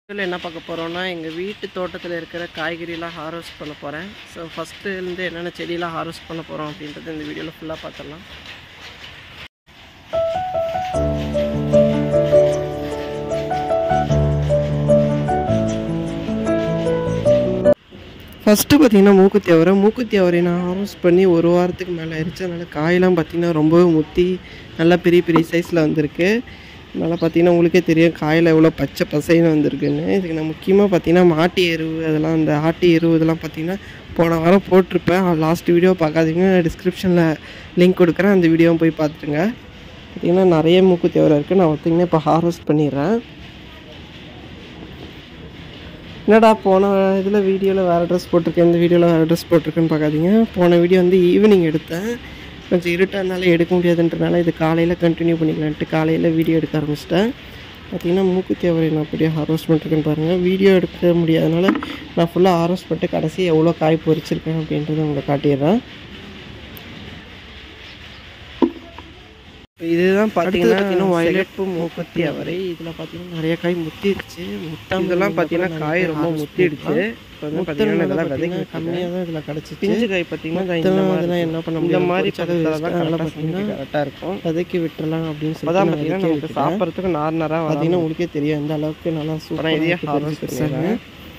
இதில் என்ன பார்க்க போகிறோம்னா எங்கள் வீட்டு தோட்டத்தில் இருக்கிற காய்கறிலாம் ஹார்வெஸ்ட் பண்ண போகிறேன் ஸோ ஃபஸ்ட்டுலேருந்து என்னென்ன செடியெல்லாம் ஹார்வெஸ்ட் பண்ண போகிறோம் அப்படின்றது இந்த வீடியோவில் ஃபுல்லாக பார்த்துடலாம் ஃபஸ்ட்டு பார்த்தீங்கன்னா மூக்குத்தி அவரை மூக்குத்தி அவரை நான் ஹார்வெஸ்ட் பண்ணி ஒரு வாரத்துக்கு மேலே ஆயிடுச்சு அதனால் காயெல்லாம் பார்த்தீங்கன்னா ரொம்பவே முத்தி நல்லா பெரிய பெரிய சைஸில் வந்திருக்கு அதனால் பார்த்தீங்கன்னா உங்களுக்கே தெரியும் காயில் எவ்வளோ பச்சை பசைன்னு வந்திருக்குன்னு இதுக்கு நான் முக்கியமாக பார்த்தீங்கன்னா மாட்டு எருவு அதெல்லாம் அந்த ஆட்டு எருவு இதெல்லாம் பார்த்தீங்கன்னா போன வாரம் போட்டிருப்பேன் லாஸ்ட் வீடியோ பார்க்காதீங்க டிஸ்கிரிப்ஷனில் லிங்க் கொடுக்குறேன் அந்த வீடியோவும் போய் பார்த்துருங்க பார்த்தீங்கன்னா நிறைய மூக்குத்தி அவரை இருக்குது நான் பார்த்தீங்கன்னா இப்போ ஹார்வெஸ்ட் பண்ணிடுறேன் என்னடா போன இதில் வீடியோவில் வேறு ட்ரெஸ் போட்டிருக்கேன் இந்த வீடியோவில் வேறு ட்ரெஸ் போட்டிருக்கேன்னு பார்க்காதீங்க போன வீடியோ வந்து ஈவினிங் எடுத்தேன் கொஞ்சம் இருட்டனால எடுக்க முடியாதுன்றனால இது காலையில் கண்டினியூ பண்ணிக்கலான்ட்டு காலையில் வீடியோ எடுக்க ஆரம்பிச்சிட்டேன் பார்த்தீங்கன்னா மூக்குத்தி அவரை நான் அப்படியே ஹார்வெஸ்ட் பண்ணிருக்கேன்னு பாருங்கள் வீடியோ எடுக்க முடியாதனால நான் ஃபுல்லாக ஹார்வெஸ்ட் பண்ணிட்டு கடைசி எவ்வளோ காய் பொரிச்சிருக்கேன் அப்படின்றத உங்களுக்கு காட்டிடுறேன் இதுதான் பார்த்தீங்கன்னா வயலட்பு மூக்குத்தி அவரை இதில் பார்த்தீங்கன்னா நிறைய காய் முத்திடுச்சு முத்தாம இதெல்லாம் பார்த்தீங்கன்னா காய் ரொம்ப முத்திடுச்சு இப்போ வந்து பார்த்தீங்கன்னா இதெல்லாம் விதைங்க கம்மியாக தான் இதில் கிடச்சி பிஞ்சு காய் பார்த்தீங்கன்னா இந்த மாதிரி என்ன பண்ண முடியும் இந்த மாதிரி நல்லா பார்த்தீங்கன்னா கரெக்டாக இருக்கும் விதைக்கு விட்டுறலாம் அப்படின்னு சொல்லி அதான் பார்த்தீங்கன்னா நமக்கு சாப்பிட்றதுக்கு நார் நாராக பார்த்தீங்கன்னா உங்களுக்கே தெரியும் எந்த அளவுக்கு நல்லா சூப்பராக இதே ஹார்வெஸ்ட் பண்ணிடுறேன்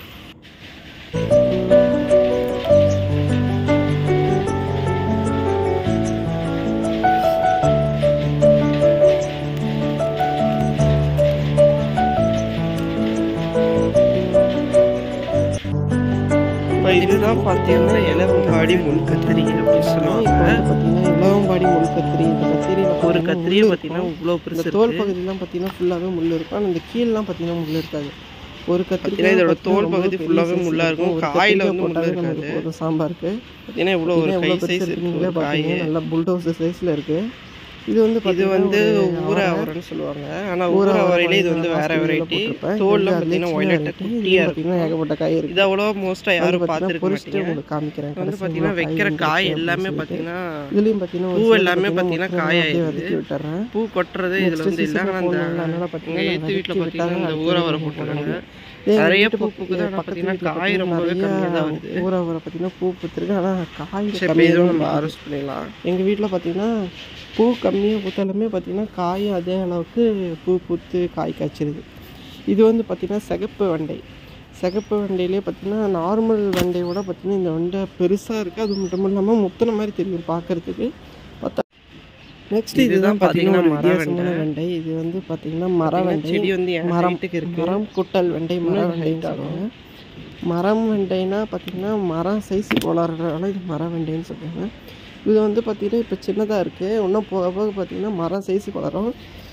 இப்போ இதுதான் பார்த்தீங்கன்னா இளவம்பாடி முள் கத்திரி அப்படின்னு சொல்லுவாங்க பார்த்தீங்கன்னா இளவம்பாடி முள் கத்திரி இந்த கத்திரியில் ஒரு கத்திரியை பார்த்தீங்கன்னா இவ்வளோ பெருசு தோல் பகுதியெலாம் பார்த்தீங்கன்னா ஃபுல்லாகவே முள் இருக்கும் ஆனால் இந்த கீழெலாம் பார்த்தீங்கன்னா முள் இருக்காது ஒரு கத்திரி இதோட தோல் பகுதி ஃபுல்லாகவே முள்ளா இருக்கும் காயில வந்து முள்ளா இருக்காது ஒரு சாம்பாருக்கு பார்த்தீங்கன்னா இவ்வளோ ஒரு கை சைஸ் நீங்களே பார்த்தீங்கன்னா நல்லா புல்டோஸ் சைஸில் இருக்கு இது வந்து இது வந்து ஊற அவரைன்னு சொல்லுவாங்க ஆனால் ஊற அவரையில இது வந்து வேற வெரைட்டி தோல்ல பார்த்தீங்கன்னா ஒயிலட் குட்டியா இருக்கும் ஏகப்பட்ட காய் இருக்கு இது அவ்வளோ மோஸ்டா யாரும் பார்த்துருக்க மாட்டீங்க உங்களுக்கு காமிக்கிறேன் வந்து பார்த்தீங்கன்னா வைக்கிற காய் எல்லாமே பார்த்தீங்கன்னா இதுலயும் பார்த்தீங்கன்னா பூ எல்லாமே பார்த்தீங்கன்னா காய் ஆயிடுது விட்டுறேன் பூ கொட்டுறது இதுல வந்து இல்லை ஆனால் அந்த பார்த்தீங்கன்னா எய்த்து வீட்டில் பார்த்தீங்கன்னா இந்த ஊற அவரை போட்டுறாங்க நிறைய பூ பூக்குது ஆனால் பார்த்தீங்கன்னா காய் ரொம்பவே கம்மியாக தான் வருது ஊற அவரை பார்த்தீங்கன்னா பூ பூத்துருக்கு ஆனால் காய் கம்மியாக நம்ம அரெஸ்ட் பண்ணிடலாம் எங்கள் வீட்டில் பார்த்தீங்கன்னா பூ கம்மியாக பூத்தாலுமே பார்த்திங்கன்னா காயும் அதே அளவுக்கு பூ பூத்து காய் காய்ச்சிருது இது வந்து பார்த்திங்கன்னா சிகப்பு வெண்டை சிகப்பு வெண்டையிலே பார்த்திங்கன்னா நார்மல் வெண்டையோட பார்த்திங்கன்னா இந்த வெண்டை பெருசாக இருக்குது அது மட்டும் இல்லாமல் முத்தின மாதிரி தெரியும் பார்க்குறதுக்கு பார்த்தா நெக்ஸ்ட் இதுதான் பார்த்தீங்கன்னா வித்தியாசமான வெண்டை இது வந்து பார்த்தீங்கன்னா மர வெண்டை செடி வந்து மரம் இருக்கு மரம் குட்டல் வெண்டை மர வெண்டைன்னு மரம் வெண்டைனா பார்த்திங்கன்னா மரம் சைஸ் போலாடுறதுனால இது மர வெண்டைன்னு சொல்லுவாங்க இது வந்து பார்த்திங்கன்னா இப்போ சின்னதாக இருக்குது இன்னும் போக போக பார்த்திங்கன்னா மரம் சைஸுக்கு வளரும்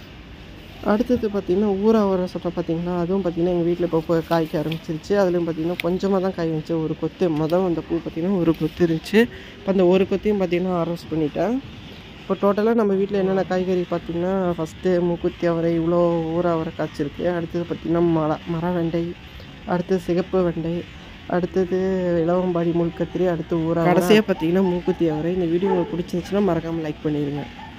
அடுத்தது பார்த்திங்கன்னா ஊற ஊற சொல்கிறேன் பார்த்திங்கன்னா அதுவும் பார்த்திங்கன்னா எங்கள் வீட்டில் இப்போ காய்க்க ஆரம்பிச்சிருச்சு அதுலேயும் பார்த்திங்கன்னா கொஞ்சமாக தான் காய் வந்துச்சு ஒரு கொத்து மொதல் வந்த பூ பார்த்திங்கன்னா ஒரு கொத்து இருந்துச்சு இப்போ அந்த ஒரு கொத்தையும் பார்த்திங்கன்னா அரெஸ்ட் பண்ணிட்டேன் இப்போ டோட்டலாக நம்ம வீட்டில் என்னென்ன காய்கறி பார்த்திங்கன்னா ஃபஸ்ட்டு மூக்குத்தி அவரை இவ்வளோ ஊற அவரை காய்ச்சிருக்கு அடுத்தது பார்த்திங்கன்னா மர மர வெண்டை அடுத்தது சிகப்பு வெண்டை அடுத்தது இளவம்பாடி முள்கத்திரி அடுத்து ஊற கடைசியாக பார்த்தீங்கன்னா மூக்குத்தி அவரை இந்த வீடியோ உங்களுக்கு பிடிச்சிருந்துச்சுன்னா மறக்காமல் லைக் பண்ணிடுங்க